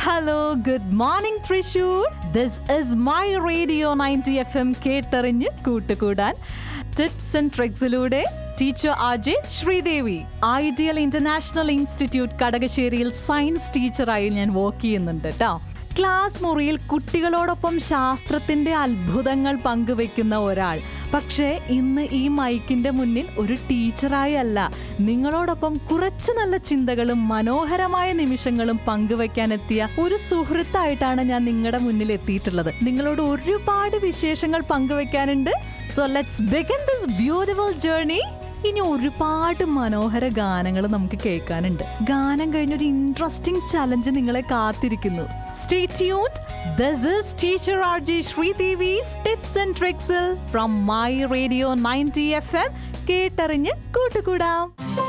hello good morning Thrissur this is my radio ninety F M കേട്ടറിഞ്ഞ് കൂട്ടുകൂടാൻ tips and ട്രിക്സിലൂടെ teacher R J Sreedevi ideal international institute കടകശ്ശേരിയിൽ science ടീച്ചറായി ഞാൻ വർക്ക് ചെയ്യുന്നുണ്ട് കേട്ടോ ക്ലാസ് മുറിയിൽ കുട്ടികളോടൊപ്പം ശാസ്ത്രത്തിന്റെ അത്ഭുതങ്ങൾ പങ്കുവെക്കുന്ന ഒരാൾ പക്ഷേ ഇന്ന് ഈ മൈക്കിന്റെ മുന്നിൽ ഒരു ടീച്ചറായി അല്ല നിങ്ങളോടൊപ്പം കുറച്ച് നല്ല ചിന്തകളും മനോഹരമായ നിമിഷങ്ങളും പങ്കുവെക്കാനെത്തിയ ഒരു സുഹൃത്തായിട്ടാണ് ഞാൻ നിങ്ങളുടെ മുന്നിൽ എത്തിയിട്ടുള്ളത് നിങ്ങളോട് ഒരുപാട് വിശേഷങ്ങൾ പങ്കുവെക്കാനുണ്ട് so let's begin this beautiful journey ഇനി ഒരുപാട് മനോഹര ഗാനങ്ങൾ നമുക്ക് കേൾക്കാനുണ്ട് ഗാനം കഴിഞ്ഞൊരു ഇൻട്രസ്റ്റിംഗ് ചലഞ്ച് നിങ്ങളെ കാത്തിരിക്കുന്നു stay tuned this is teacher R G Sreedevi tips and ട്രിക്സിൽ from my radio ninety F M കേട്ടറിഞ്ഞ് കൂട്ടുകൂടാം